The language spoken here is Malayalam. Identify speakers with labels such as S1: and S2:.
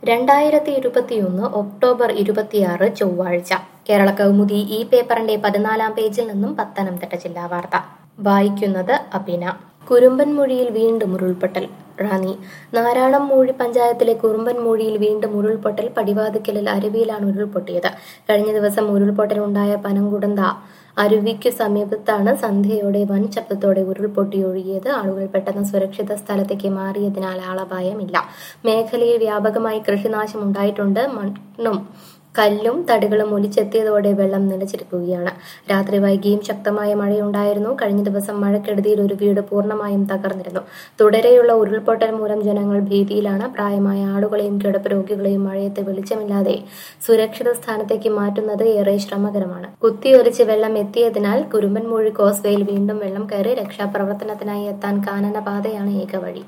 S1: രണ്ടായിരത്തി ഇരുപത്തിയൊന്ന് ഒക്ടോബർ ഇരുപത്തിയാറ് ചൊവ്വാഴ്ച കേരള കൗമുദി ഈ പേപ്പറിന്റെ പതിനാലാം പേജിൽ നിന്നും പത്തനംതിട്ട ജില്ലാ വാർത്ത വായിക്കുന്നത് അഭിന കുറുമ്പൻമൊഴിയിൽ വീണ്ടും ഉരുൾപൊട്ടൽ റാന്നി നാരായണമൂഴി പഞ്ചായത്തിലെ കുറുമ്പൻമൂഴിയിൽ വീണ്ടും ഉരുൾപൊട്ടൽ പടിവാതിക്കലിൽ അരുവിയിലാണ് ഉരുൾപൊട്ടിയത് കഴിഞ്ഞ ദിവസം ഉരുൾപൊട്ടലുണ്ടായ പനംകുടന്ത അരുവിക്ക് സമീപത്താണ് സന്ധ്യയോടെ വൻ ശബ്ദത്തോടെ ഉരുൾപൊട്ടിയൊഴുകിയത് ആളുകൾ പെട്ടെന്ന് സുരക്ഷിത സ്ഥലത്തേക്ക് മാറിയതിനാൽ ആളപായമില്ല മേഖലയിൽ വ്യാപകമായി കൃഷിനാശം ഉണ്ടായിട്ടുണ്ട് മണ്ണും കല്ലും തടികളും ഒലിച്ചെത്തിയതോടെ വെള്ളം നിലച്ചിരിക്കുകയാണ് രാത്രി വൈകിയും ശക്തമായ മഴയുണ്ടായിരുന്നു കഴിഞ്ഞ ദിവസം മഴക്കെടുതിയിൽ ഒരു വീട് പൂർണ്ണമായും തകർന്നിരുന്നു തുടരെയുള്ള ഉരുൾപൊട്ടൽ മൂലം ജനങ്ങൾ ഭീതിയിലാണ് പ്രായമായ ആളുകളെയും കിടപ്പ് രോഗികളെയും മഴയത്ത് വെളിച്ചമില്ലാതെ സുരക്ഷിത സ്ഥാനത്തേക്ക് മാറ്റുന്നത് ഏറെ ശ്രമകരമാണ് കുത്തിയൊലിച്ച് വെള്ളം എത്തിയതിനാൽ കുരുമ്പൻമൂഴി കോസ്വേയിൽ വീണ്ടും വെള്ളം കയറി രക്ഷാപ്രവർത്തനത്തിനായി എത്താൻ കാനന പാതയാണ് ഏക വഴി